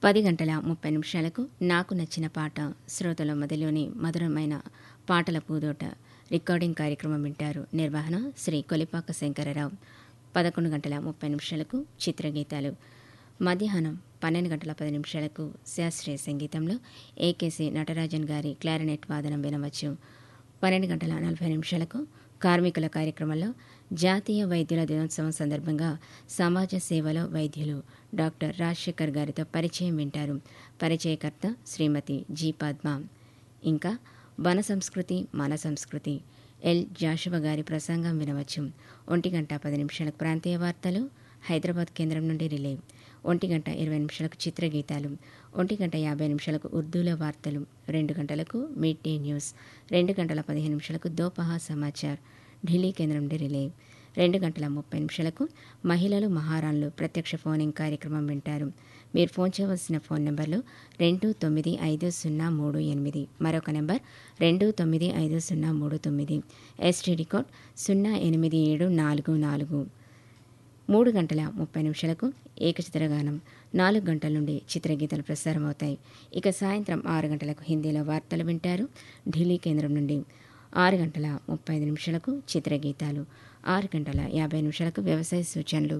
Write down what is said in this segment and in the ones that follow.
పది గంటల ముప్పై నిమిషాలకు నాకు నచ్చిన పాట శ్రోతల మదిలోని మధురమైన పాటల పూదోట రికార్డింగ్ కార్యక్రమం వింటారు నిర్వహణ శ్రీ కొలిపాక శంకరరావు పదకొండు గంటల ముప్పై నిమిషాలకు చిత్రగీతాలు మధ్యాహ్నం పన్నెండు గంటల పది నిమిషాలకు శాస్త్రీయ సంగీతంలో ఏకేసి నటరాజన్ గారి క్లారినెట్ వాదనం వినవచ్చు పన్నెండు గంటల నలభై నిమిషాలకు కార్మికుల కార్యక్రమంలో జాతీయ వైద్యుల దినోత్సవం సందర్భంగా సమాజ సేవలో వైద్యులు డాక్టర్ రాజశేఖర్ గారితో పరిచయం వింటారు పరిచయకర్త శ్రీమతి జి పద్మ ఇంకా వన సంస్కృతి మన సంస్కృతి ఎల్ జాషువ గారి ప్రసంగం వినవచ్చు ఒంటి గంట పది నిమిషాలకు ప్రాంతీయ వార్తలు హైదరాబాద్ కేంద్రం నుండి రిలే ఒంటి గంట ఇరవై నిమిషాలకు చిత్రగీతాలు ఒంటి గంట యాభై నిమిషాలకు ఉర్దూలో వార్తలు రెండు గంటలకు మిడ్ డే న్యూస్ రెండు గంటల పదిహేను నిమిషాలకు దోపహా సమాచార్ ఢిల్లీ కేంద్రం నుండి రిలే రెండు గంటల ముప్పై నిమిషాలకు మహిళలు మహారాణులు ప్రత్యక్ష ఫోనింగ్ కార్యక్రమం వింటారు మీరు ఫోన్ చేయవలసిన ఫోన్ నెంబర్లు రెండు తొమ్మిది ఐదు సున్నా మూడు ఎనిమిది మరొక నెంబర్ రెండు తొమ్మిది ఐదు సున్నా మూడు తొమ్మిది ఎస్టీడీ కోడ్ సున్నా ఎనిమిది ఏడు నాలుగు నాలుగు మూడు గంటల ముప్పై నిమిషాలకు ఏకచిత్రగానం నాలుగు గంటల నుండి చిత్రగీతాలు ప్రసారం అవుతాయి ఇక సాయంత్రం ఆరు గంటలకు హిందీలో వార్తలు వింటారు ఢిల్లీ కేంద్రం నుండి ఆరు గంటల ముప్పై ఐదు నిమిషాలకు చిత్రగీతాలు ఆరు గంటల యాభై నిమిషాలకు వ్యవసాయ సూచనలు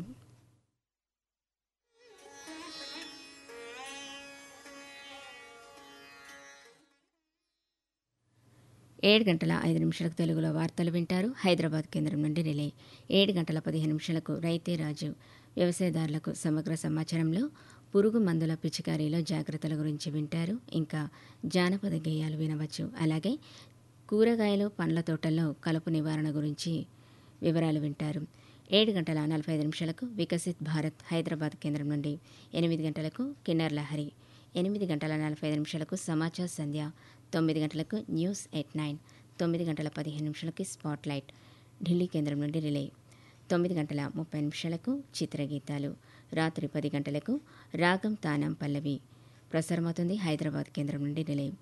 ఏడు గంటల ఐదు నిమిషాలకు తెలుగులో వార్తలు వింటారు హైదరాబాద్ కేంద్రం నుండి రిలే ఏడు గంటల పదిహేను నిమిషాలకు రైతే రాజు వ్యవసాయదారులకు సమగ్ర సమాచారంలో పురుగు మందుల పిచికారీలో జాగ్రత్తల గురించి వింటారు ఇంకా జానపద గేయాలు వినవచ్చు అలాగే కూరగాయలు పండ్ల తోటల్లో కలుపు నివారణ గురించి వివరాలు వింటారు ఏడు గంటల నలభై ఐదు నిమిషాలకు వికసిత్ భారత్ హైదరాబాద్ కేంద్రం నుండి ఎనిమిది గంటలకు కిన్నర్ లహరి ఎనిమిది గంటల నలభై ఐదు నిమిషాలకు సమాచార సంధ్య తొమ్మిది గంటలకు న్యూస్ ఎట్ నైన్ తొమ్మిది గంటల పదిహేను నిమిషాలకి స్పాట్ లైట్ ఢిల్లీ కేంద్రం నుండి రిలే తొమ్మిది గంటల ముప్పై నిమిషాలకు చిత్రగీతాలు రాత్రి పది గంటలకు రాగం తానం పల్లవి ప్రసారమవుతుంది హైదరాబాద్ కేంద్రం నుండి రిలే